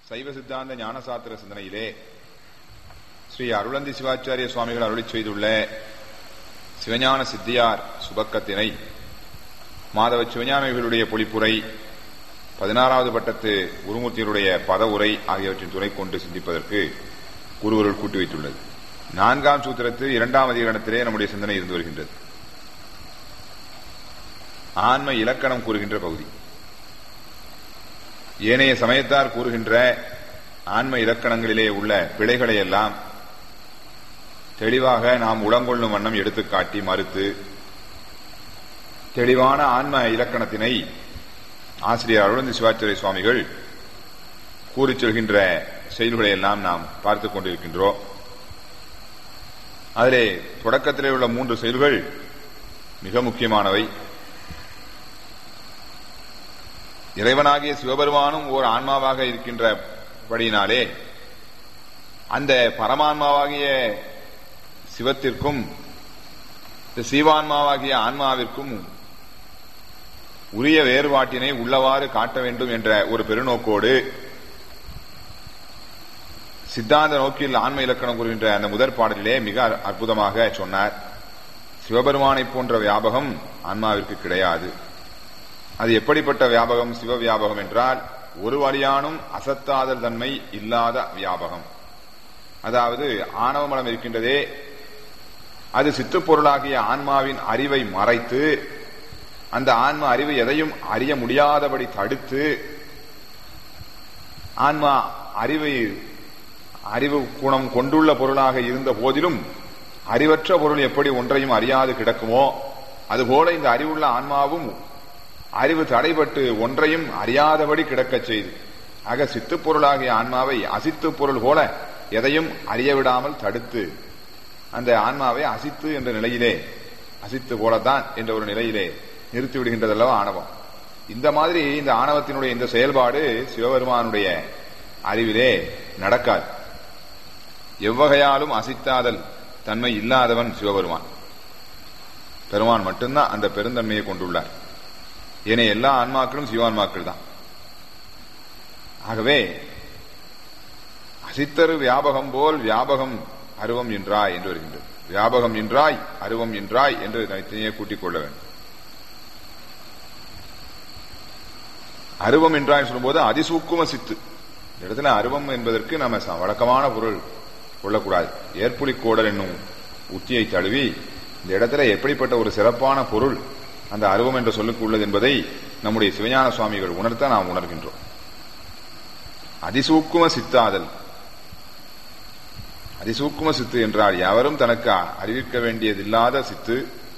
சைவ சித்தாந்த ஞானசாத்திர சிந்தனையிலே ஸ்ரீ அருளந்தி சிவாச்சாரிய சுவாமிகள் அருளி செய்துள்ள சிவஞான சித்தியார் சுபக்கத்தினை மாதவ சிவஞானிகளுடைய பொழிப்புரை பதினாறாவது பட்டத்து குருமூர்த்தியருடைய பத உரை ஆகியவற்றின் துணை கொண்டு சிந்திப்பதற்கு குருவருள் கூட்டி வைத்துள்ளது நான்காம் சூத்திரத்து இரண்டாம் அதிகரணத்திலே நம்முடைய சிந்தனை இருந்து வருகின்றது ஆன்ம இலக்கணம் கூறுகின்ற பகுதி ஏனைய சமயத்தார் கூறுகின்ற ஆன்ம இலக்கணங்களிலே உள்ள பிழைகளை எல்லாம் தெளிவாக நாம் உளங்கொள்ளும் வண்ணம் எடுத்துக்காட்டி மறுத்து தெளிவான ஆன்ம இலக்கணத்தினை ஆசிரியர் அருளந்தி சிவாச்சாரிய சுவாமிகள் கூறிச் சொல்கின்ற செயல்களை எல்லாம் நாம் பார்த்துக் கொண்டிருக்கின்றோம் அதிலே தொடக்கத்திலே உள்ள மூன்று செயல்கள் மிக முக்கியமானவை இறைவனாகிய சிவபெருமானும் ஓர் ஆன்மாவாக இருக்கின்றபடியினாலே அந்த பரமான்மாவாகிய சிவத்திற்கும் சீவான்மாவாகிய ஆன்மாவிற்கும் உரிய வேறுபாட்டினை உள்ளவாறு காட்ட வேண்டும் என்ற ஒரு பெருநோக்கோடு சித்தாந்த நோக்கில் ஆன்ம இலக்கணம் கூறுகின்ற அந்த முதற் பாடலிலே மிக அற்புதமாக சொன்னார் சிவபெருமானை போன்ற வியாபகம் ஆன்மாவிற்கு கிடையாது அது எப்படிப்பட்ட வியாபகம் சிவ வியாபகம் என்றால் ஒரு வழியானும் அசத்தாதல் தன்மை இல்லாத வியாபகம் அதாவது ஆணவ மலம் இருக்கின்றதே அது சித்துப்பொருளாகிய ஆன்மாவின் அறிவை மறைத்து அந்த ஆன்மா அறிவு எதையும் அறிய முடியாதபடி தடுத்து ஆன்மா அறிவை அறிவு குணம் கொண்டுள்ள பொருளாக இருந்த போதிலும் அறிவற்ற பொருள் எப்படி ஒன்றையும் அறியாது கிடக்குமோ அதுபோல இந்த அறிவுள்ள ஆன்மாவும் அறிவு தடைபட்டு ஒன்றையும் அறியாதபடி கிடக்கச் செய்து ஆக சித்து பொருளாகிய ஆன்மாவை அசித்து பொருள் போல எதையும் அறிய விடாமல் தடுத்து அந்த ஆன்மாவை அசித்து என்ற நிலையிலே அசித்து போலத்தான் என்ற ஒரு நிலையிலே நிறுத்தி விடுகின்றதல்லவா ஆணவம் இந்த மாதிரி இந்த ஆணவத்தினுடைய இந்த செயல்பாடு சிவபெருமானுடைய அறிவிலே நடக்காது எவ்வகையாலும் அசித்தாதல் தன்மை இல்லாதவன் சிவபெருமான் பெருமான் மட்டும்தான் அந்த பெருந்தன்மையை கொண்டுள்ளார் ஏனைய எல்லா ஆன்மாக்களும் சிவான்மாக்கள் தான் ஆகவே அசித்தரு வியாபகம் போல் வியாபகம் அருவம் என்றாய் என்று வருகின்றது வியாபகம் என்றாய் அருவம் என்றாய் என்று தனித்தனியே கூட்டிக் கொள்ள வேண்டும் அருவம் என்றாய் சொல்லும்போது அதிசூக்கும சித்து இந்த இடத்துல அருவம் என்பதற்கு நம்ம வழக்கமான பொருள் கொள்ளக்கூடாது ஏற்புலிக்கோடல் என்னும் உத்தியை தழுவி இந்த இடத்துல எப்படிப்பட்ட ஒரு சிறப்பான பொருள் அந்த அருவம் என்ற சொல்லுக்கு உள்ளது என்பதை நம்முடைய சிவஞான சுவாமிகள் உணர்த்த நாம் உணர்கின்றோம் அதிசூக்கும சித்தாதல் அதிசூக்கும சித்து என்றால் எவரும் தனக்கு அறிவிக்க வேண்டியதில்லாத சித்து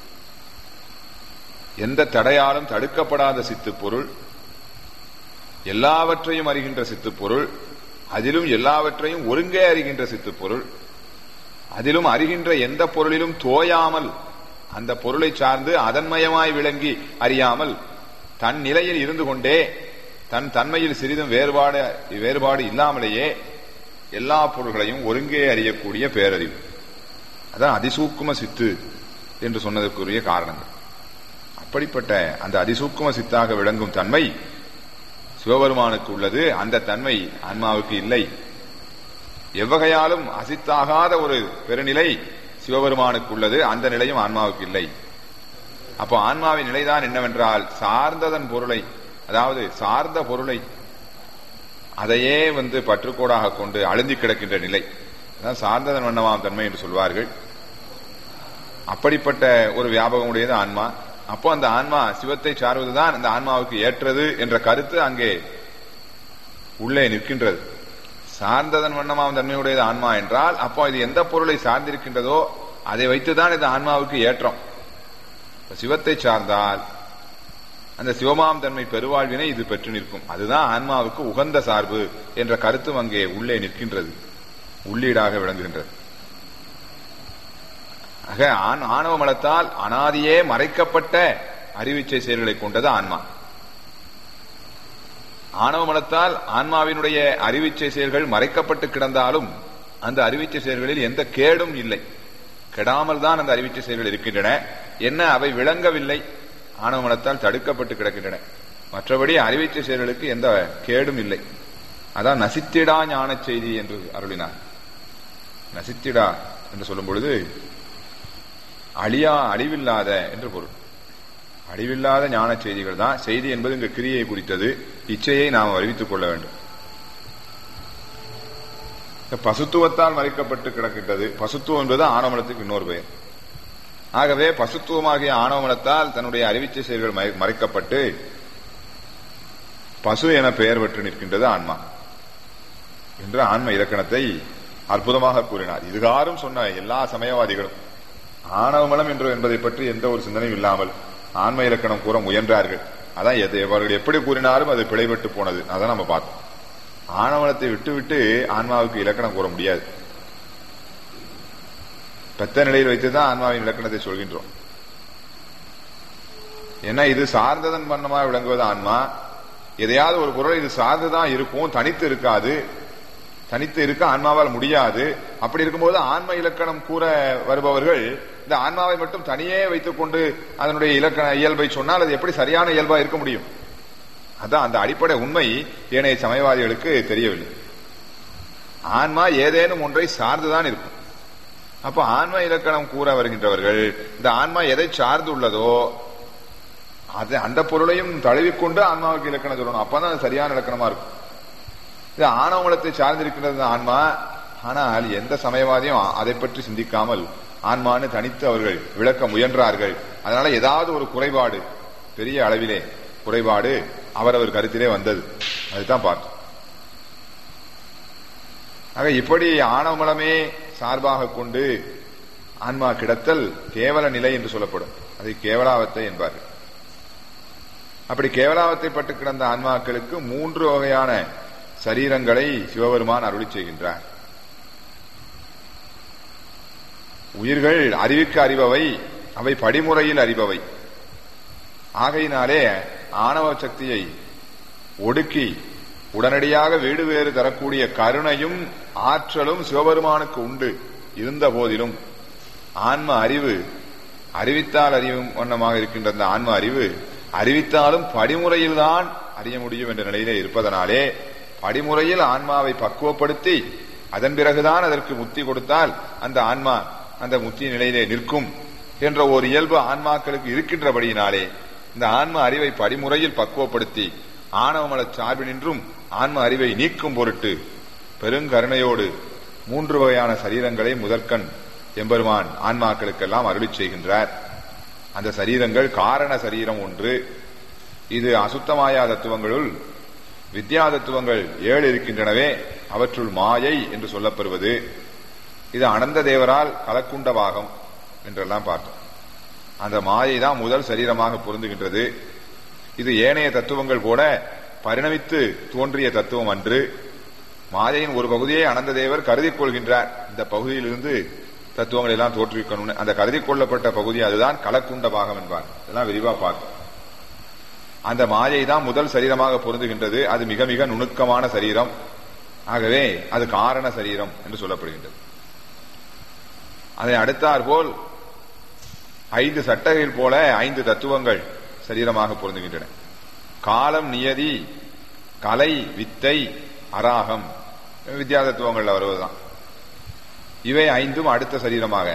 எந்த தடையாலும் தடுக்கப்படாத சித்து பொருள் எல்லாவற்றையும் அறிகின்ற சித்து பொருள் அதிலும் எல்லாவற்றையும் ஒருங்கே அறிகின்ற சித்து பொருள் அதிலும் அறிகின்ற எந்த பொருளிலும் தோயாமல் அந்த பொருளை சார்ந்து அதன்மயமாய் விளங்கி அறியாமல் தன் நிலையில் இருந்து கொண்டே தன் தன்மையில் சிறிதும் வேறுபாடு வேறுபாடு இல்லாமலேயே எல்லா பொருள்களையும் ஒருங்கே அறியக்கூடிய பேரறிவு அதான் அதிசூக்கும சித்து என்று சொன்னதற்குரிய காரணங்கள் அப்படிப்பட்ட அந்த அதிசூக்கும சித்தாக விளங்கும் தன்மை சிவபெருமானுக்கு உள்ளது அந்த தன்மை ஆன்மாவுக்கு இல்லை எவ்வகையாலும் அசித்தாகாத ஒரு பெருநிலை சிவபெருமானுக்கு உள்ளது அந்த நிலையும் ஆன்மாவுக்கு இல்லை அப்போ ஆன்மாவின் நிலைதான் என்னவென்றால் சார்ந்ததன் பொருளை அதாவது சார்ந்த பொருளை அதையே வந்து பற்றுக்கோடாக கொண்டு அழுந்தி கிடக்கின்ற நிலை அதான் சார்ந்ததன் வண்ணமாம் தன்மை என்று சொல்வார்கள் அப்படிப்பட்ட ஒரு வியாபகம் உடையது ஆன்மா அப்போ அந்த ஆன்மா சிவத்தை சார்வதுதான் அந்த ஆன்மாவுக்கு ஏற்றது என்ற கருத்து அங்கே உள்ளே நிற்கின்றது சார்ந்ததன் வண்ணமாம் தன்மையுடையது ஆன்மா என்றால் அப்போ இது எந்த பொருளை சார்ந்திருக்கின்றதோ அதை வைத்துதான் இந்த ஆன்மாவுக்கு ஏற்றம் சிவத்தை சார்ந்தால் அந்த சிவமாம் தன்மை பெருவாழ்வினை இது பெற்று நிற்கும் அதுதான் ஆன்மாவுக்கு உகந்த சார்பு என்ற கருத்தும் அங்கே உள்ளே நிற்கின்றது உள்ளீடாக விளங்குகின்றது ஆக ஆணவ மலத்தால் அனாதியே மறைக்கப்பட்ட அறிவிச்சை செயல்களை கொண்டது ஆன்மா ஆணவ மலத்தால் ஆன்மாவினுடைய அறிவிச்சை செயல்கள் மறைக்கப்பட்டு கிடந்தாலும் அந்த அறிவிச்சை செயல்களில் எந்த கேடும் இல்லை கெடாமல் தான் அந்த அறிவிச்சை செயல்கள் இருக்கின்றன என்ன அவை விளங்கவில்லை ஆணவ மலத்தால் தடுக்கப்பட்டு கிடக்கின்றன மற்றபடி அறிவிச்சை செயல்களுக்கு எந்த கேடும் இல்லை அதான் நசித்திடா ஞான செய்தி என்று அருளினார் நசித்திடா என்று சொல்லும் பொழுது அழியா அழிவில்லாத என்று பொருள் அழிவில்லாத ஞான செய்திகள் தான் செய்தி என்பது இங்கு கிரியை குறித்தது இச்சையை நாம் அறிவித்துக் கொள்ள வேண்டும் பசுத்துவத்தால் மறைக்கப்பட்டு கிடக்கின்றது பசுத்துவம் என்பது ஆணவமலத்துக்கு இன்னொரு பெயர் ஆகவே பசுத்துவமாகிய ஆணவமலத்தால் தன்னுடைய அறிவிச்சை செயல்கள் மறைக்கப்பட்டு பசு என பெயர் பெற்று நிற்கின்றது ஆன்மா என்று ஆன்ம இலக்கணத்தை அற்புதமாக கூறினார் இதுகாரும் சொன்ன எல்லா சமயவாதிகளும் ஆணவமலம் என்று என்பதை பற்றி எந்த ஒரு சிந்தனையும் இல்லாமல் ஆன்ம இலக்கணம் கூற முயன்றார்கள் அதான் அவர்கள் எப்படி கூறினாலும் அது பிழைபட்டு போனது அதான் நம்ம பார்த்தோம் ஆணவலத்தை விட்டுவிட்டு ஆன்மாவுக்கு இலக்கணம் கூற முடியாது பெத்த நிலையில் வைத்துதான் ஆன்மாவின் இலக்கணத்தை சொல்கின்றோம் ஏன்னா இது சார்ந்ததன் வண்ணமா விளங்குவது ஆன்மா எதையாவது ஒரு பொருள் இது சார்ந்துதான் இருக்கும் தனித்து இருக்காது தனித்து இருக்க ஆன்மாவால் முடியாது அப்படி இருக்கும்போது ஆன்ம இலக்கணம் கூற வருபவர்கள் இந்த ஆன்மாவை மட்டும் தனியே வைத்துக் கொண்டு அதனுடைய இலக்கண இயல்பை சொன்னால் அது எப்படி சரியான இயல்பா இருக்க முடியும் அதான் அந்த அடிப்படை உண்மை ஏனைய சமயவாதிகளுக்கு தெரியவில்லை ஆன்மா ஏதேனும் ஒன்றை சார்ந்துதான் இருக்கும் அப்ப ஆன்ம இலக்கணம் கூற வருகின்றவர்கள் இந்த ஆன்மா எதை சார்ந்து உள்ளதோ அது அந்த பொருளையும் தழுவிக்கொண்டு ஆன்மாவுக்கு இலக்கணம் சொல்லணும் அப்பதான் அது சரியான இலக்கணமா இருக்கும் இது ஆணவமலத்தை சார்ந்திருக்கிறது ஆன்மா ஆனால் எந்த சமயவாதியும் அதை பற்றி சிந்திக்காமல் ஆன்மான்னு தனித்து அவர்கள் விளக்க முயன்றார்கள் அதனால ஏதாவது ஒரு குறைபாடு பெரிய அளவிலே குறைபாடு அவரவர் கருத்திலே வந்தது அதுதான் பார்த்தோம் ஆக இப்படி ஆணவமலமே சார்பாக கொண்டு ஆன்மா கிடத்தல் கேவல நிலை என்று சொல்லப்படும் அதை கேவலாவத்தை என்பார்கள் அப்படி கேவலாவத்தை பட்டு கிடந்த ஆன்மாக்களுக்கு மூன்று வகையான சரீரங்களை சிவபெருமான் அருளி செய்கின்றார் உயிர்கள் அறிவிக்க அறிபவை அவை படிமுறையில் அறிபவை ஆகையினாலே ஆணவ சக்தியை ஒடுக்கி உடனடியாக வீடு வேறு தரக்கூடிய கருணையும் ஆற்றலும் சிவபெருமானுக்கு உண்டு இருந்த போதிலும் ஆன்ம அறிவு அறிவித்தால் அறியும் வண்ணமாக இருக்கின்ற அந்த ஆன்ம அறிவு அறிவித்தாலும் படிமுறையில்தான் அறிய முடியும் என்ற நிலையிலே இருப்பதனாலே படிமுறையில் ஆன்மாவை பக்குவப்படுத்தி அதன் பிறகுதான் அதற்கு முத்தி கொடுத்தால் அந்த ஆன்மா அந்த முத்தி நிலையிலே நிற்கும் என்ற ஒரு இயல்பு ஆன்மாக்களுக்கு இருக்கின்றபடியினாலே இந்த ஆன்ம அறிவை படிமுறையில் பக்குவப்படுத்தி ஆணவமல சார்பினின்றும் ஆன்ம அறிவை நீக்கும் பொருட்டு பெருங்கருணையோடு மூன்று வகையான சரீரங்களை முதற்கண் எம்பெருமான் ஆன்மாக்களுக்கெல்லாம் அருளி செய்கின்றார் அந்த சரீரங்கள் காரண சரீரம் ஒன்று இது அசுத்தமாயா தத்துவங்களுள் வித்யா தத்துவங்கள் ஏழு இருக்கின்றனவே அவற்றுள் மாயை என்று சொல்லப்பெறுவது இது அனந்த தேவரால் கலக்குண்ட பாகம் என்றெல்லாம் பார்த்தோம் அந்த மாயை தான் முதல் சரீரமாக பொருந்துகின்றது இது ஏனைய தத்துவங்கள் கூட பரிணமித்து தோன்றிய தத்துவம் அன்று மாயையின் ஒரு பகுதியை அனந்த தேவர் கருதி கொள்கின்றார் இந்த பகுதியிலிருந்து தத்துவங்கள் எல்லாம் தோற்றுவிக்கணும்னு அந்த கருதி கொள்ளப்பட்ட பகுதி அதுதான் கலக்குண்ட பாகம் என்பார் இதெல்லாம் விரிவா பார்த்தோம் அந்த மாயை தான் முதல் சரீரமாக பொருந்துகின்றது அது மிக மிக நுணுக்கமான சரீரம் ஆகவே அது காரண சரீரம் என்று சொல்லப்படுகின்றது அதை அடுத்தார் போல் ஐந்து சட்டகைகள் போல ஐந்து தத்துவங்கள் சரீரமாக பொருந்துகின்றன காலம் நியதி கலை வித்தை அராகம் வித்யா தத்துவங்கள்ல வருவதுதான் இவை ஐந்தும் அடுத்த சரீரமாக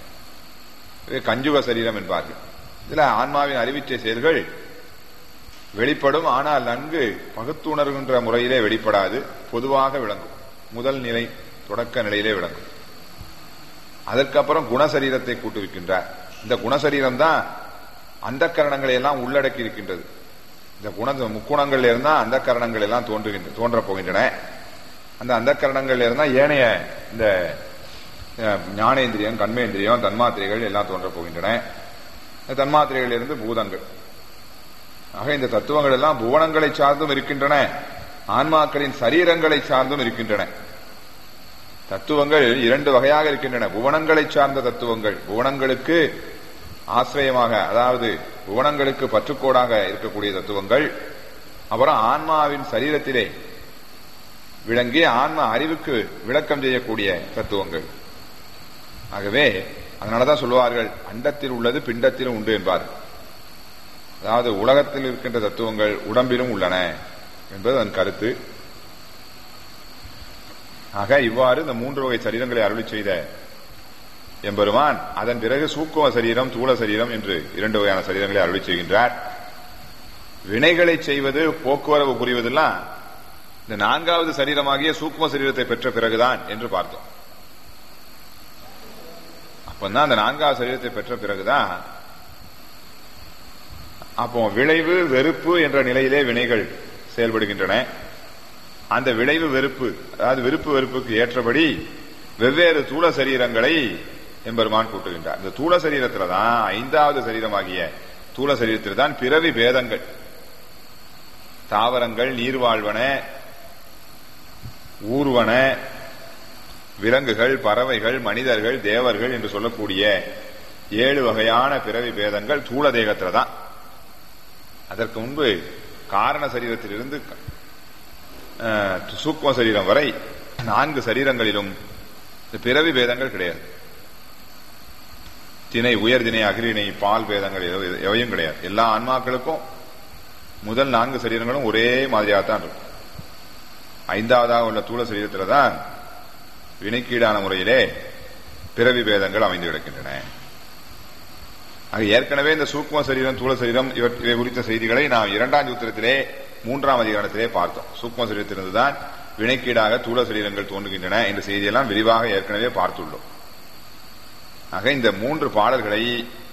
கஞ்சுக சரீரம் என்பார்கள் இதுல ஆன்மாவின் அறிவிச்சை செயல்கள் வெளிப்படும் ஆனால் நன்கு பகுத்துணர்கின்ற முறையிலே வெளிப்படாது பொதுவாக விளங்கும் முதல் நிலை தொடக்க நிலையிலே விளங்கும் அதற்கப்புறம் குணசரீரத்தை கூட்டுவிக்கின்றார் இந்த குணசரீரம் தான் அந்த கரணங்களை எல்லாம் உள்ளடக்கி இருக்கின்றது இந்த குண முக்குணங்கள்ல இருந்தா அந்த கரணங்கள் எல்லாம் தோன்றுகின்ற தோன்ற போகின்றன அந்த அந்த கரணங்கள்ல இருந்தா ஏனைய இந்த ஞானேந்திரியம் கண்மேந்திரியம் தன்மாத்திரைகள் எல்லாம் தோன்ற போகின்றன இந்த தன்மாத்திரைகள் இருந்து பூதங்கள் ஆக இந்த தத்துவங்கள் எல்லாம் புவனங்களை சார்ந்தும் இருக்கின்றன ஆன்மாக்களின் சரீரங்களை சார்ந்தும் இருக்கின்றன தத்துவங்கள் இரண்டு வகையாக இருக்கின்றன புவனங்களை சார்ந்த தத்துவங்கள் புவனங்களுக்கு ஆசிரியமாக அதாவது புவனங்களுக்கு பற்றுக்கோடாக இருக்கக்கூடிய தத்துவங்கள் அப்புறம் ஆன்மாவின் சரீரத்திலே விளங்கி ஆன்மா அறிவுக்கு விளக்கம் செய்யக்கூடிய தத்துவங்கள் ஆகவே அதனாலதான் சொல்லுவார்கள் அண்டத்தில் உள்ளது பிண்டத்திலும் உண்டு என்பார்கள் அதாவது உலகத்தில் இருக்கின்ற தத்துவங்கள் உடம்பிலும் உள்ளன என்பது அதன் கருத்து ஆக இவ்வாறு இந்த மூன்று வகை சரீரங்களை அருளி செய்த எம்பெருமான் அதன் பிறகு சூக்கும சரீரம் தூள சரீரம் என்று இரண்டு வகையான சரீரங்களை அருளி செய்கின்றார் வினைகளை செய்வது போக்குவரவு புரிவதெல்லாம் இந்த நான்காவது சரீரமாகிய சூக்கும சரீரத்தை பெற்ற பிறகுதான் என்று பார்த்தோம் அப்பதான் அந்த நான்காவது சரீரத்தை பெற்ற பிறகுதான் அப்போ விளைவு வெறுப்பு என்ற நிலையிலே வினைகள் செயல்படுகின்றன அந்த விளைவு வெறுப்பு அதாவது விருப்பு வெறுப்புக்கு ஏற்றபடி வெவ்வேறு தூள சரீரங்களை எம்பெருமான் கூட்டுகின்றார் இந்த தூள சரீரத்துல தான் ஐந்தாவது சரீரமாகிய தூள சரீரத்தில் தான் பிறவி பேதங்கள் தாவரங்கள் நீர்வாழ்வன ஊர்வன விலங்குகள் பறவைகள் மனிதர்கள் தேவர்கள் என்று சொல்லக்கூடிய ஏழு வகையான பிறவி பேதங்கள் தூள தேகத்துல தான் அதற்கு முன்பு காரண சரீரத்திலிருந்து சூக்ம சரீரம் வரை நான்கு சரீரங்களிலும் பிறவி பேதங்கள் கிடையாது திணை உயர் திணை அகிரிணை பால் பேதங்கள் எவையும் கிடையாது எல்லா ஆன்மாக்களுக்கும் முதல் நான்கு சரீரங்களும் ஒரே மாதிரியாக தான் இருக்கும் ஐந்தாவதாக உள்ள தூள சரீரத்தில் தான் வினைக்கீடான முறையிலே பிறவி பேதங்கள் அமைந்து கிடக்கின்றன ஆக ஏற்கனவே இந்த சூக்ம சரீரம் தூள சரீரம் இவை குறித்த செய்திகளை நாம் இரண்டாம் சூத்திரத்திலே மூன்றாம் அதிகாரத்திலே பார்த்தோம் சூக்ம சரீரத்திலிருந்து தான் வினைக்கீடாக தூள சரீரங்கள் தோன்றுகின்றன என்ற செய்தியெல்லாம் விரிவாக ஏற்கனவே பார்த்துள்ளோம் ஆக இந்த மூன்று பாடல்களை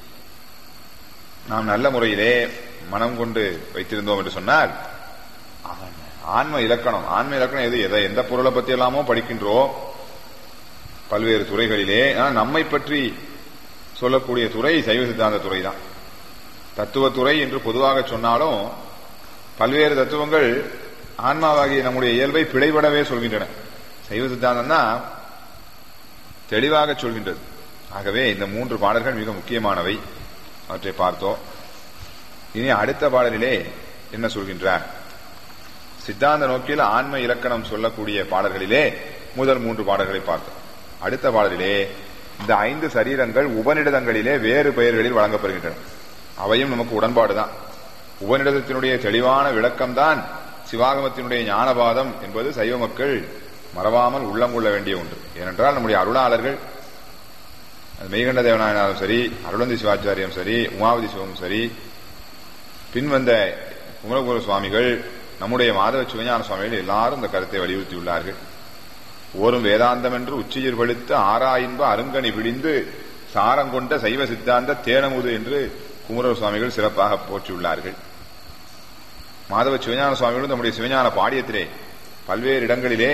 நாம் நல்ல முறையிலே மனம் கொண்டு வைத்திருந்தோம் என்று சொன்னால் ஆன்ம இலக்கணம் ஆன்ம இலக்கணம் எது எதை எந்த பொருளை பத்தி எல்லாமோ படிக்கின்றோம் பல்வேறு துறைகளிலே நம்மை பற்றி சொல்லக்கூடிய துறை சைவ சித்தாந்த துறை தான் தத்துவத்துறை என்று பொதுவாக சொன்னாலும் பல்வேறு தத்துவங்கள் ஆன்மாவாகிய நம்முடைய இயல்பை பிழைபடவே சொல்கின்றன சைவ சித்தாந்தம் தான் தெளிவாக சொல்கின்றது ஆகவே இந்த மூன்று பாடல்கள் மிக முக்கியமானவை அவற்றை பார்த்தோம் இனி அடுத்த பாடலிலே என்ன சொல்கின்றார் சித்தாந்த நோக்கில் ஆன்ம இலக்கணம் சொல்லக்கூடிய பாடல்களிலே முதல் மூன்று பாடல்களை பார்த்தோம் அடுத்த பாடலிலே இந்த ஐந்து சரீரங்கள் உபநிடதங்களிலே வேறு பெயர்களில் வழங்கப்படுகின்றன அவையும் நமக்கு உடன்பாடுதான் உபநிடதத்தினுடைய தெளிவான விளக்கம்தான் சிவாகமத்தினுடைய ஞானபாதம் என்பது சைவ மக்கள் மறவாமல் உள்ளம் கொள்ள வேண்டிய ஒன்று ஏனென்றால் நம்முடைய அருளாளர்கள் மெய்கண்ட தேவநாயனாரும் சரி அருளந்தி சிவாச்சாரியம் சரி உமாவதி சிவமும் சரி பின்வந்த குமரகுரு சுவாமிகள் நம்முடைய மாதவ சிவஞான சுவாமிகள் எல்லாரும் இந்த கருத்தை வலியுறுத்தியுள்ளார்கள் ஓரும் வேதாந்தம் என்று உச்சியில் வெளுத்து ஆறாயின்ப அருங்கனி விடிந்து சாரங்கொண்ட சைவ சித்தாந்த தேனமுது என்று குமரர் சுவாமிகள் சிறப்பாக போற்றியுள்ளார்கள் மாதவ சிவஞான சுவாமிகளும் நம்முடைய சிவஞான பாடியத்திலே பல்வேறு இடங்களிலே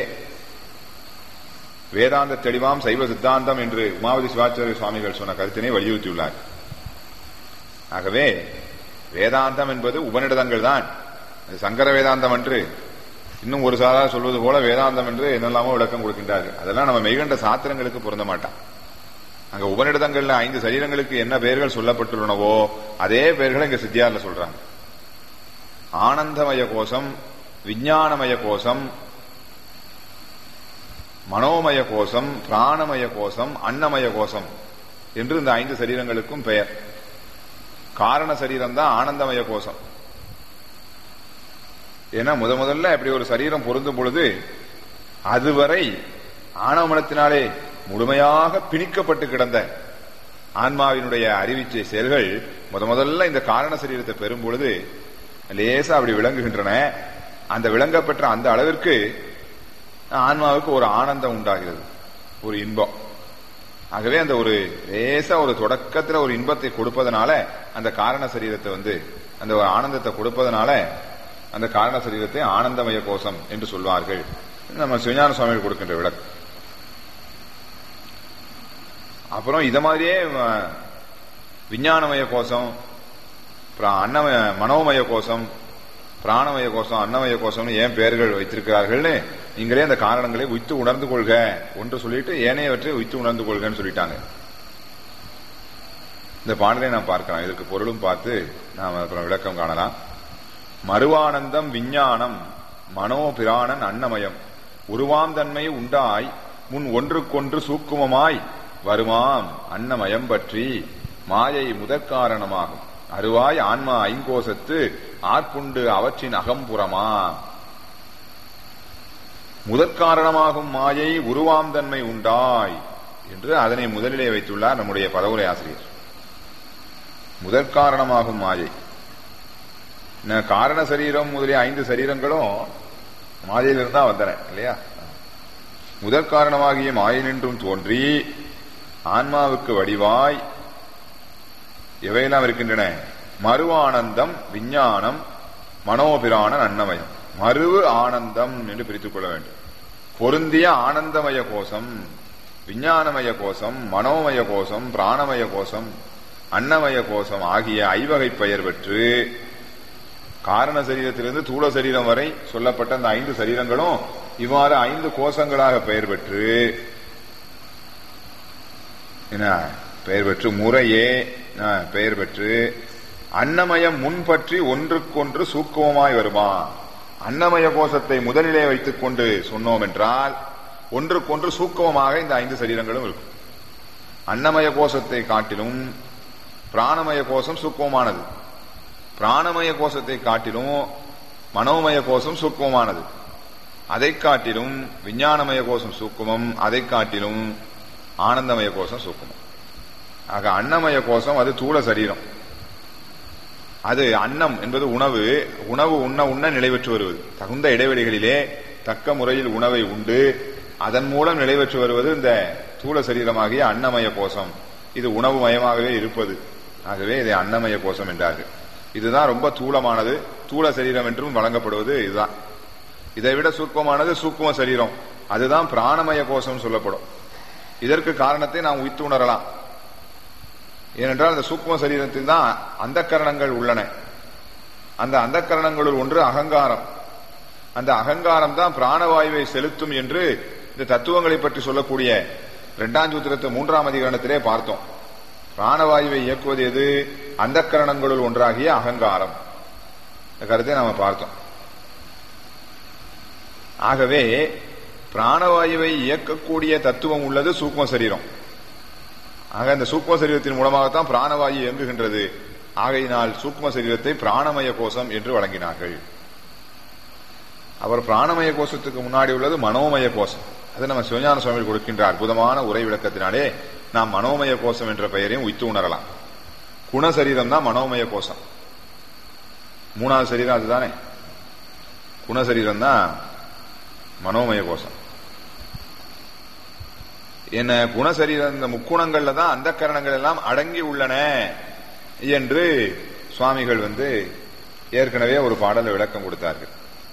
வேதாந்த தெளிவாம் சைவ சித்தாந்தம் என்று உமாவதி சிவாச்சாரிய சுவாமிகள் சொன்ன கருத்தினை வலியுறுத்தியுள்ளார் ஆகவே வேதாந்தம் என்பது உபநிடதங்கள் தான் சங்கர வேதாந்தம் என்று இன்னும் ஒரு சாரா சொல்வது போல வேதாந்தம் என்று என்னெல்லாமோ விளக்கம் கொடுக்கின்றார்கள் அதெல்லாம் நம்ம மெய்கண்ட சாத்திரங்களுக்கு பொருந்த மாட்டான் அங்க உபநிடதங்கள்ல ஐந்து சரீரங்களுக்கு என்ன பெயர்கள் சொல்லப்பட்டுள்ளனவோ அதே பெயர்களை இங்க சித்தியார்ல சொல்றாங்க ஆனந்தமய கோஷம் விஞ்ஞானமய கோஷம் மனோமய கோஷம் பிராணமய கோஷம் அன்னமய கோஷம் என்று இந்த ஐந்து சரீரங்களுக்கும் பெயர் காரண சரீரம் தான் ஆனந்தமய கோஷம் ஏன்னா முத முதல்ல அப்படி ஒரு சரீரம் பொருந்தும் பொழுது அதுவரை ஆணவமனத்தினாலே முழுமையாக பிணிக்கப்பட்டு கிடந்த ஆன்மாவினுடைய அறிவிச்சை செயல்கள் முத முதல்ல இந்த காரண சரீரத்தை பெறும் பொழுது லேசா அப்படி விளங்குகின்றன அந்த விளங்க பெற்ற அந்த அளவிற்கு ஆன்மாவுக்கு ஒரு ஆனந்தம் உண்டாகிறது ஒரு இன்பம் ஆகவே அந்த ஒரு லேசா ஒரு தொடக்கத்துல ஒரு இன்பத்தை கொடுப்பதனால அந்த காரண சரீரத்தை வந்து அந்த ஒரு ஆனந்தத்தை கொடுப்பதனால அந்த காரண சரீரத்தை ஆனந்தமய கோஷம் என்று சொல்வார்கள் நம்ம சிவஞான சுவாமிகள் கொடுக்கின்ற விளக்கு அப்புறம் இத மாதிரியே விஞ்ஞானமய கோஷம் அன்னமய மனோமய கோஷம் பிராணமய கோஷம் அன்னமய கோஷம் ஏன் பெயர்கள் வைத்திருக்கிறார்கள்னு நீங்களே அந்த காரணங்களை உய்த்து உணர்ந்து கொள்க ஒன்று சொல்லிட்டு ஏனையவற்றை உய்த்து உணர்ந்து கொள்கன்னு சொல்லிட்டாங்க இந்த பாடலை நாம் பார்க்கலாம் இதற்கு பொருளும் பார்த்து நாம் அப்புறம் விளக்கம் காணலாம் மறுவானந்தம் விஞ்ஞானம் மனோபிராணன் அன்னமயம் உருவாம் தன்மை உண்டாய் முன் ஒன்றுக்கொன்று சூக்குமமாய் வருமாம் அன்னமயம் பற்றி மாயை முதற்காரணமாகும் அருவாய் ஆன்மா ஐங்கோசத்து ஆர்ப்புண்டு அவற்றின் அகம்புறமா முதற்காரணமாகும் மாயை உருவாம் தன்மை உண்டாய் என்று அதனை முதலிலே வைத்துள்ளார் நம்முடைய பதவுரை ஆசிரியர் முதற்காரணமாகும் மாயை ந- காரண சரீரம் முதலிய ஐந்து சரீரங்களும் மாயையிலிருந்து தான் வந்தன இல்லையா முதற் காரணமாகிய மாயினின்றும் தோன்றி ஆன்மாவுக்கு வடிவாய் எவையெல்லாம் இருக்கின்றன மறுவானந்தம் விஞ்ஞானம் மனோபிராண அன்னமயம் மறுவு ஆனந்தம் என்று பிரித்துக் கொள்ள வேண்டும் பொருந்திய ஆனந்தமய கோஷம் விஞ்ஞானமய கோஷம் மனோமய கோஷம் பிராணமய கோஷம் அன்னமய கோஷம் ஆகிய ஐவகை பெயர் பெற்று காரண சரீரத்திலிருந்து தூள சரீரம் வரை சொல்லப்பட்ட அந்த ஐந்து சரீரங்களும் இவ்வாறு ஐந்து கோஷங்களாக பெயர் பெற்று என்ன பெயர் பெற்று முறையே ஆ, பெயர் பெற்று அன்னமயம் முன்பற்றி ஒன்றுக்கொன்று சூக்குமமாய் வருமா அன்னமய கோஷத்தை முதலிலே வைத்துக் கொண்டு சொன்னோம் என்றால் ஒன்றுக்கொன்று சூக்குமமாக இந்த ஐந்து சரீரங்களும் இருக்கும் அன்னமய கோஷத்தை காட்டிலும் பிராணமய கோஷம் சூக்குமமானது பிராணமய கோஷத்தை காட்டிலும் மனோமய கோஷம் சூக்குமமானது அதை காட்டிலும் விஞ்ஞானமய கோஷம் சூக்குமம் அதை காட்டிலும் ஆனந்தமய கோஷம் சூக்குமம் ஆக அன்னமய கோஷம் அது தூள சரீரம் அது அன்னம் என்பது உணவு உணவு உண்ண உண்ண நிலைபெற்று வருவது தகுந்த இடைவெளிகளிலே தக்க முறையில் உணவை உண்டு அதன் மூலம் நிலைபெற்று வருவது இந்த தூள சரீரமாகிய அன்னமய கோஷம் இது உணவு மயமாகவே இருப்பது ஆகவே இதை அன்னமய கோஷம் என்றார்கள் இதுதான் ரொம்ப தூளமானது தூள சரீரம் என்றும் வழங்கப்படுவது இதுதான் இதை விட சூக்குமமானது சூக்கும சரீரம் அதுதான் பிராணமய கோஷம் சொல்லப்படும் இதற்கு காரணத்தை நாம் உய்த்து உணரலாம் ஏனென்றால் அந்த சூக்கும சரீரத்தில் தான் அந்த கரணங்கள் உள்ளன அந்த அந்த கரணங்களுள் ஒன்று அகங்காரம் அந்த அகங்காரம் தான் பிராணவாயுவை செலுத்தும் என்று இந்த தத்துவங்களை பற்றி சொல்லக்கூடிய இரண்டாம் சூத்திரத்து மூன்றாம் அதிகரணத்திலே பார்த்தோம் பிராணவாயுவை இயக்குவது எது அந்த கரணங்களுள் ஒன்றாகிய அகங்காரம் இந்த கருத்தை நாம பார்த்தோம் ஆகவே பிராணவாயுவை இயக்கக்கூடிய தத்துவம் உள்ளது சூக்ம சரீரம் ஆக இந்த சூக்ம சரீரத்தின் மூலமாகத்தான் பிராணவாயு இயங்குகின்றது ஆகையினால் சூக்ம சரீரத்தை பிராணமய கோஷம் என்று வழங்கினார்கள் அவர் பிராணமய கோஷத்துக்கு முன்னாடி உள்ளது மனோமய கோஷம் அது நம்ம சிவஞான சுவாமி கொடுக்கின்ற அற்புதமான உரை விளக்கத்தினாலே நாம் மனோமய கோஷம் என்ற பெயரையும் உய்த்து உணரலாம் குணசரீரம் தான் மனோமய கோஷம் மூணாவது சரீரம் அதுதானே குணசரீரம் தான் மனோமய கோஷம் என்ன குணசரீரம் இந்த முக்குணங்கள்ல தான் அந்த கரணங்கள் எல்லாம் அடங்கி உள்ளன என்று சுவாமிகள் வந்து ஏற்கனவே ஒரு பாடல விளக்கம் கொடுத்தார்கள்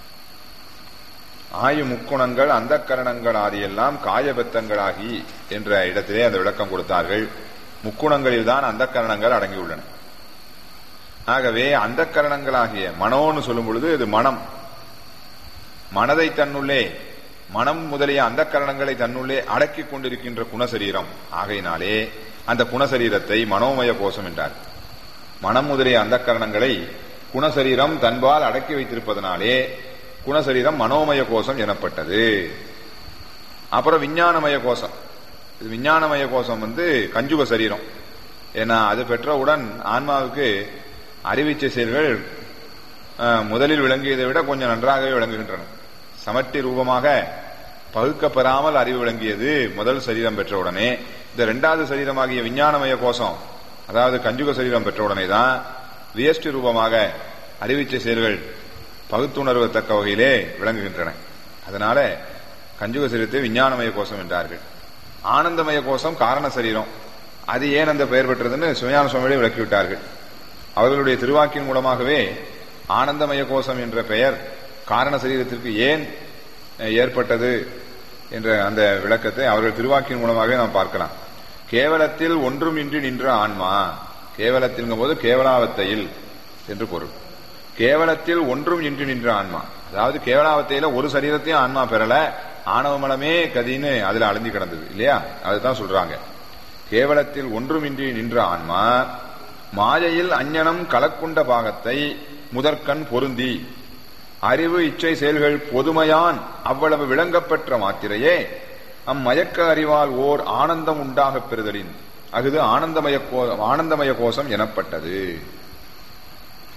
ஆயு முக்குணங்கள் அந்த கரணங்கள் ஆதியெல்லாம் காயபத்தங்களாகி என்ற இடத்திலே அந்த விளக்கம் கொடுத்தார்கள் முக்குணங்களில் தான் அந்த கரணங்கள் அடங்கியுள்ளன ஆகவே அந்த கரணங்களாகிய மனோன்னு சொல்லும் பொழுது இது மனம் மனதை தன்னுள்ளே மனம் முதலிய அந்த கரணங்களை தன்னுள்ளே அடக்கிக் கொண்டிருக்கின்ற குணசரீரம் ஆகையினாலே அந்த குணசரீரத்தை மனோமய கோஷம் என்றார் மனம் முதலிய அந்த கரணங்களை குணசரீரம் தன்பால் அடக்கி வைத்திருப்பதனாலே குணசரீரம் மனோமய கோஷம் எனப்பட்டது அப்புறம் விஞ்ஞானமய கோஷம் இது விஞ்ஞானமய கோஷம் வந்து கஞ்சுக சரீரம் ஏன்னா அது பெற்றவுடன் ஆன்மாவுக்கு அறிவிச்சை செயல்கள் அஹ், முதலில் விளங்கியதை விட கொஞ்சம் நன்றாகவே விளங்குகின்றன சமட்டி ரூபமாக பகுக்கப்பெறாமல் அறிவு விளங்கியது முதல் சரீரம் பெற்றவுடனே இந்த இரண்டாவது சரீரமாகிய விஞ்ஞானமய கோஷம் அதாவது கஞ்சுக சரீரம் பெற்றவுடனே தான் வியஷ்டி ரூபமாக அறிவிச்சை செயல்கள் பகுத்துணர்வத்தக்க வகையிலே விளங்குகின்றன அதனால கஞ்சுக சரீரத்தை விஞ்ஞானமய கோஷம் என்றார்கள் ஆனந்தமய கோஷம் காரண சரீரம் அது ஏன் அந்த பெயர் பெற்றதுன்னு சுயான சுவாமிகளே விளக்கிவிட்டார்கள் அவர்களுடைய திருவாக்கின் மூலமாகவே ஆனந்தமய கோஷம் என்ற பெயர் காரண சரீரத்திற்கு ஏன் அஹ், ஏற்பட்டது என்ற அந்த விளக்கத்தை அவர்கள் திருவாக்கின் மூலமாகவே நாம் பார்க்கலாம் கேவலத்தில் ஒன்றும் இன்றி நின்ற ஆன்மா கேவலத்தின் போது கேவலாவத்தையில் என்று பொருள் கேவலத்தில் ஒன்றும் இன்றி நின்ற ஆன்மா அதாவது கேவலாவத்தையில ஒரு சரீரத்தையும் ஆன்மா பெறல ஆணவ மலமே கதின்னு அதுல அழிஞ்சு கிடந்தது இல்லையா அதுதான் சொல்றாங்க கேவலத்தில் ஒன்றுமின்றி நின்ற ஆன்மா மாயையில் அஞ்ஞனம் கலக்குண்ட பாகத்தை முதற்கண் பொருந்தி அறிவு இச்சை செயல்கள் பொதுமையான் அவ்வளவு விளங்கப்பெற்ற மாத்திரையே அம்மயக்க அறிவால் ஓர் ஆனந்தம் உண்டாகப் பெறுதலின் அகுது ஆனந்தமய கோ- ஆனந்தமய கோஷம் எனப்பட்டது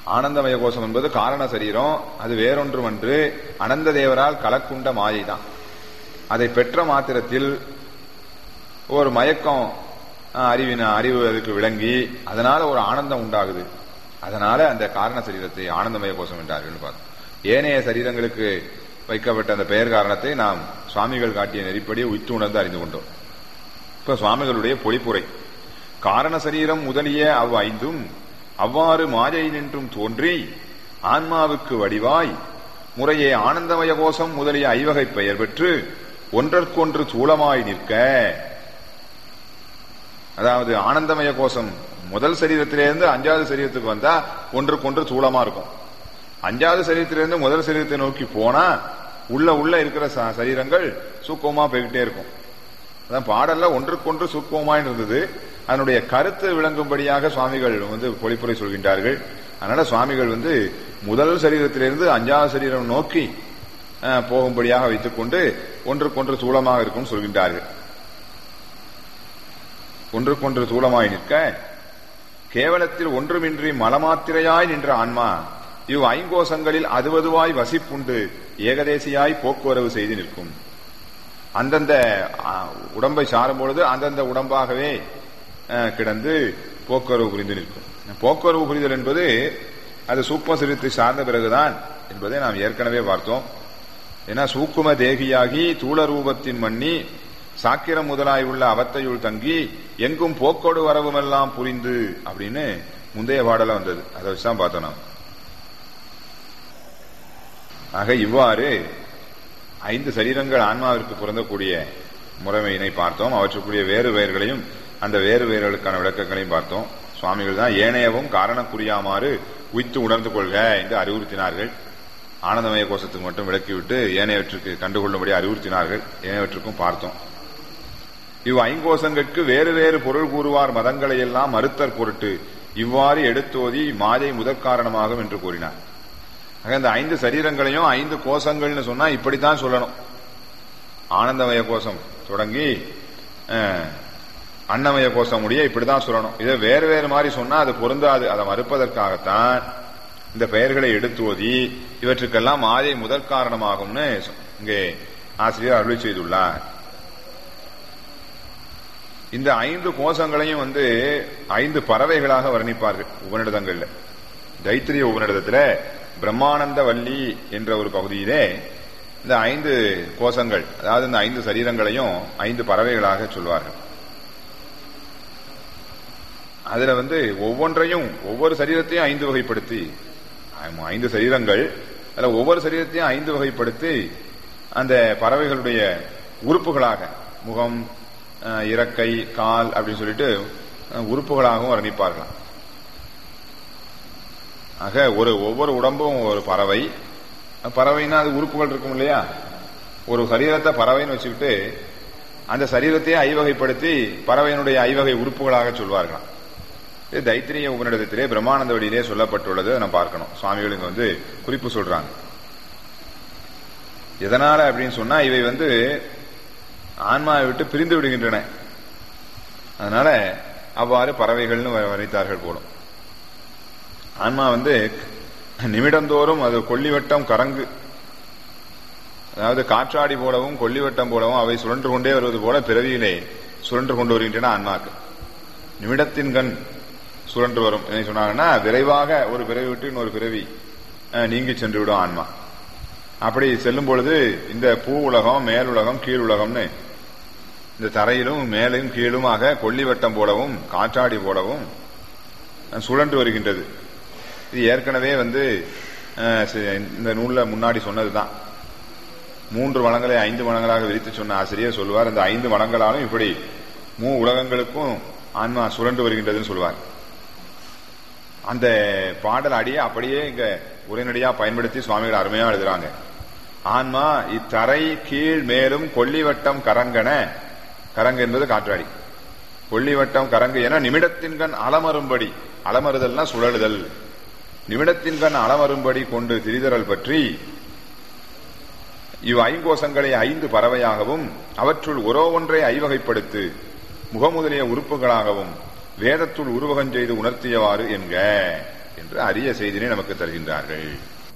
ஆனந்தமய கோஷம் என்பது காரண சரீரம் அது வேறொன்றுமன்று அனந்த தேவரால் கலக்குண்ட மாயை தான் அதை பெற்ற மாத்திரத்தில் ஒரு மயக்கம் அஹ், அறிவின அறிவு அதுக்கு விளங்கி அதனால ஒரு ஆனந்தம் உண்டாகுது அதனால அந்த காரண சரீரத்தை ஆனந்தமய கோஷம் என்றார்கள் பார்த்தோம் ஏனைய சரீரங்களுக்கு வைக்கப்பட்ட அந்த பெயர் காரணத்தை நாம் சுவாமிகள் காட்டிய நெறிப்படி உய்த்து உணர்ந்து அறிந்து கொண்டோம் இப்ப சுவாமிகளுடைய பொழிப்புரை காரண சரீரம் முதலிய அவ் ஐந்தும் அவ்வாறு மாயை நின்றும் தோன்றி ஆன்மாவுக்கு வடிவாய் முறையே ஆனந்தமய கோஷம் முதலிய ஐவகை பெயர் பெற்று ஒன்றற்கொன்று சூலமாய் நிற்க அதாவது ஆனந்தமய கோஷம் முதல் சரீரத்திலிருந்து அஞ்சாவது சரீரத்துக்கு வந்தா ஒன்றுக்கொன்று சூலமா இருக்கும் அஞ்சாவது சரீரத்திலிருந்து முதல் சரீரத்தை நோக்கி போனா உள்ள உள்ள இருக்கிற ச- சரீரங்கள் சூக்கமா போய்கிட்டே இருக்கும் அதான் பாடல்ல ஒன்றுக்கொன்று சூக்குவமாய் இருந்தது அதனுடைய கருத்து விளங்கும்படியாக சுவாமிகள் வந்து பொழிப்புரை சொல்கின்றார்கள் அதனால சுவாமிகள் வந்து முதல் சரீரத்திலிருந்து அஞ்சாவது சரீரம் நோக்கி அஹ், போகும்படியாக வைத்துக்கொண்டு ஒன்றுக்கொன்று சூலமாக இருக்கும் சொல்கின்றார்கள் ஒன்றுக்கொன்று சூலமாய் நிற்க கேவலத்தில் ஒன்றுமின்றி மலமாத்திரையாய் நின்ற ஆன்மா இவ் ஐங்கோசங்களில் அதுவதுவாய் வசிப்புண்டு ஏகதேசியாய் போக்குவரவு செய்து நிற்கும் அந்தந்த ஆ, உடம்பை சாரும் பொழுது அந்தந்த உடம்பாகவே ஆ, கிடந்து போக்குவரவு புரிந்து நிற்கும் போக்குவரவு புரிதல் என்பது அது சூக்ம சிறுத்தை சார்ந்த பிறகுதான் என்பதை நாம் ஏற்கனவே பார்த்தோம் ஏன்னா சூக்கும தேகியாகி தூள ரூபத்தின் மண்ணி சாக்கிரம் முதலாய் உள்ள அவத்தையுள் தங்கி எங்கும் போக்கோடு வரவுமெல்லாம் புரிந்து அப்படின்னு முந்தைய பாடல வந்தது அதை வச்சுதான் பார்த்தோம் நாம் ஆக இவ்வாறு ஐந்து சரீரங்கள் ஆன்மாவிற்கு பொருந்தக்கூடிய முறைமையினை பார்த்தோம் அவற்றுக்குரிய வேறு பெயர்களையும் அந்த வேறு பெயர்களுக்கான விளக்கங்களையும் பார்த்தோம் சுவாமிகள் தான் ஏனையவும் காரணக்குரியாமாறு உய்த்து உணர்ந்து கொள்க என்று அறிவுறுத்தினார்கள் ஆனந்தமய கோஷத்துக்கு மட்டும் விளக்கிவிட்டு ஏனையவற்றுக்கு கண்டுகொள்ளும்படி அறிவுறுத்தினார்கள் ஏனையவற்றுக்கும் பார்த்தோம் இவ் ஐங்கோசங்களுக்கு வேறு வேறு பொருள் கூறுவார் மதங்களை எல்லாம் மறுத்தற் பொருட்டு இவ்வாறு எடுத்தோதி மாயை முதற் காரணமாகும் என்று கூறினார் ஆக இந்த ஐந்து சரீரங்களையும் ஐந்து கோஷங்கள்னு சொன்னா இப்படித்தான் சொல்லணும் ஆனந்தமய கோஷம் தொடங்கி அஹ், அன்னமய கோஷம் முடிய இப்படிதான் சொல்லணும் இதை வேறு வேறு மாதிரி சொன்னா அது பொருந்தாது அதை மறுப்பதற்காகத்தான் இந்த பெயர்களை எடுத்துவதி இவற்றுக்கெல்லாம் மாயை முதற் காரணமாகும்னு இங்கே ஆசிரியர் அருளி செய்துள்ளார் இந்த ஐந்து கோஷங்களையும் வந்து ஐந்து பறவைகளாக வர்ணிப்பார்கள் உபநிடதங்கள்ல தைத்திரிய உபநிடதத்துல பிரம்மானந்த வள்ளி என்ற ஒரு பகுதியிலே இந்த ஐந்து கோஷங்கள் அதாவது இந்த ஐந்து சரீரங்களையும் ஐந்து பறவைகளாக சொல்வார்கள் அதுல வந்து ஒவ்வொன்றையும் ஒவ்வொரு சரீரத்தையும் ஐந்து வகைப்படுத்தி ஆமா, ஐந்து சரீரங்கள் அதுல ஒவ்வொரு சரீரத்தையும் ஐந்து வகைப்படுத்தி அந்த பறவைகளுடைய உறுப்புகளாக முகம் அஹ், இறக்கை கால் அப்படின்னு சொல்லிட்டு அஹ், உறுப்புகளாகவும் வர்ணிப்பார்களாம் ஆக ஒரு ஒவ்வொரு உடம்பும் ஒரு பறவை பறவைன்னா அது உறுப்புகள் இருக்கும் இல்லையா ஒரு சரீரத்தை பறவைன்னு வச்சுக்கிட்டு அந்த சரீரத்தையே ஐவகைப்படுத்தி பறவையினுடைய ஐவகை உறுப்புகளாக சொல்வார்களாம் இது தைத்திரிய உபநிடதத்திலே பிரம்மானந்த வழியிலே சொல்லப்பட்டுள்ளது அதை நம்ம பார்க்கணும் சுவாமிகள் இங்க வந்து குறிப்பு சொல்றாங்க எதனால அப்படின்னு சொன்னா இவை வந்து ஆன்மாவை விட்டு பிரிந்து விடுகின்றன அதனால அவ்வாறு பறவைகள்னு வ- வர்ணித்தார்கள் போலும் ஆன்மா வந்து நிமிடந்தோறும் அது கொல்லிவட்டம் கரங்கு அதாவது காற்றாடி போலவும் கொல்லிவட்டம் போலவும் அவை சுழன்று கொண்டே வருவது போல பிறவியிலே சுழன்று கொண்டு வருகின்றன ஆன்மாக்கு நிமிடத்தின் கண் சுழன்று வரும் என்ன சொன்னாங்கன்னா விரைவாக ஒரு பிறவி விட்டு இன்னொரு பிறவி அஹ், நீங்கி சென்று விடும் ஆன்மா அப்படி செல்லும் பொழுது இந்த பூ உலகம் மேல் உலகம் கீழ் உலகம்னு இந்த தரையிலும் மேலும் கீழுமாக கொல்லிவட்டம் போலவும் காற்றாடி போலவும் அஹ், சுழன்று வருகின்றது இது ஏற்கனவே வந்து அஹ், சி- இந்த நூல்ல முன்னாடி சொன்னதுதான் மூன்று வளங்களை ஐந்து வளங்களாக விரித்து சொன்ன ஆசிரியர் சொல்வார் இந்த ஐந்து வளங்களாலும் இப்படி மூ உலகங்களுக்கும் ஆன்மா சுழன்று வருகின்றதுன்னு சொல்வார் அந்த பாடல் அடியே அப்படியே இங்க உரைநடியா பயன்படுத்தி சுவாமிகள் அருமையா எழுதுறாங்க ஆன்மா இத்தரை கீழ் மேலும் கொல்லிவட்டம் கரங்கன கரங்கு என்பது காற்றாடி கொல்லிவட்டம் கரங்கு என நிமிடத்தின் கண் அலமரும்படி அலமறுதல்னா சுழலுதல் நிமிடத்தின் கண் அலமரும்படி கொண்டு திரிதறல் பற்றி இவ் ஐங்கோசங்களை ஐந்து பறவையாகவும் அவற்றுள் ஒரோ ஒன்றை ஐவகைப்படுத்து முகமுதலிய உறுப்புகளாகவும் வேதத்துள் உருவகம் செய்து உணர்த்தியவாறு என்க என்று அரிய செய்தினை நமக்கு தருகின்றார்கள்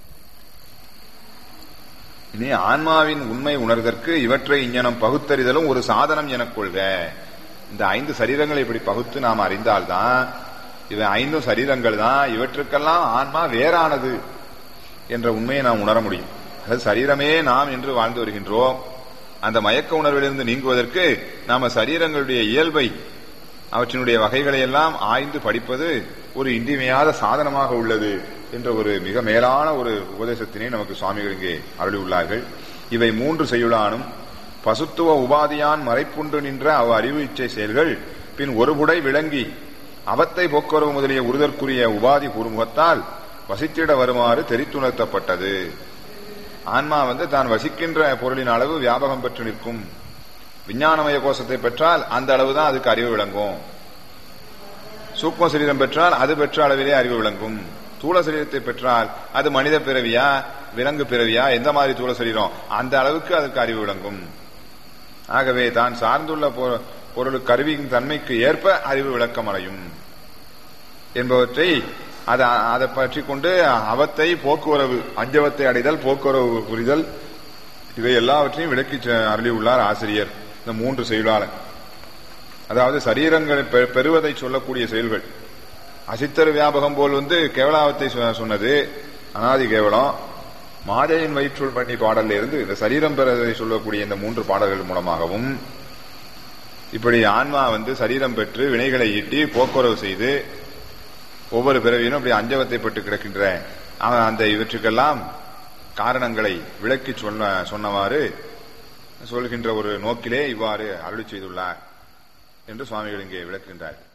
இனி ஆன்மாவின் உண்மை உணர்தற்கு இவற்றை இஞ்ஞனம் பகுத்தறிதலும் ஒரு சாதனம் எனக் கொள்க இந்த ஐந்து சரீரங்களை இப்படி பகுத்து நாம் அறிந்தால்தான் இவை ஐந்தும் சரீரங்கள் தான் இவற்றுக்கெல்லாம் ஆன்மா வேறானது என்ற உண்மையை நாம் உணர முடியும் அதாவது சரீரமே நாம் என்று வாழ்ந்து வருகின்றோம் அந்த மயக்க உணர்விலிருந்து நீங்குவதற்கு நாம சரீரங்களுடைய இயல்பை அவற்றினுடைய வகைகளை எல்லாம் ஆய்ந்து படிப்பது ஒரு இன்றியமையாத சாதனமாக உள்ளது என்ற ஒரு மிக மேலான ஒரு உபதேசத்தினை நமக்கு சுவாமிகள் இங்கே அருளியுள்ளார்கள் இவை மூன்று செய்யுளானும் பசுத்துவ உபாதியான் மறைப்புண்டு நின்ற அவ் அறிவு இச்சை செயல்கள் பின் ஒருபுடை விளங்கி அவத்தை போக்குவரவு முதலிய உறுதற்குரிய உபாதி கூறுமுகத்தால் வசித்திட வருமாறு தெரித்துணர்த்தப்பட்டது ஆன்மா வந்து தான் வசிக்கின்ற பொருளின் அளவு வியாபகம் பெற்று நிற்கும் விஞ்ஞானமய கோஷத்தை பெற்றால் அந்த அளவுதான் அதுக்கு அறிவு விளங்கும் சூக்ம சரீரம் பெற்றால் அது பெற்ற அளவிலே அறிவு விளங்கும் தூள சரீரத்தை பெற்றால் அது மனித பிறவியா விலங்கு பிறவியா எந்த மாதிரி தூள சரீரம் அந்த அளவுக்கு அதற்கு அறிவு விளங்கும் ஆகவே தான் சார்ந்துள்ள பொருள் கருவியின் தன்மைக்கு ஏற்ப அறிவு விளக்கம் அடையும் என்பவற்றை அதை அதை பற்றி கொண்டு அவத்தை போக்குவரவு அஞ்சவத்தை அடைதல் போக்குவரவு புரிதல் இவை எல்லாவற்றையும் விளக்கி அருளியுள்ளார் ஆசிரியர் இந்த மூன்று செயலாளர் அதாவது சரீரங்களை பெறுவதை சொல்லக்கூடிய செயல்கள் அசித்தர் வியாபகம் போல் வந்து கேவலாவத்தை சொன்னது அனாதி கேவலம் மாதையின் வயிற்றுள் பண்ணி பாடல்ல இருந்து இந்த சரீரம் பெறதை சொல்லக்கூடிய இந்த மூன்று பாடல்கள் மூலமாகவும் இப்படி ஆன்மா வந்து சரீரம் பெற்று வினைகளை ஈட்டி போக்குவரவு செய்து ஒவ்வொரு பிறவியிலும் அப்படி அஞ்சவத்தை பட்டு கிடக்கின்ற அந்த இவற்றுக்கெல்லாம் காரணங்களை விளக்கி சொன்ன சொன்னவாறு சொல்கின்ற ஒரு நோக்கிலே இவ்வாறு அருளி செய்துள்ளார் என்று சுவாமிகள் இங்கே விளக்குகின்றார்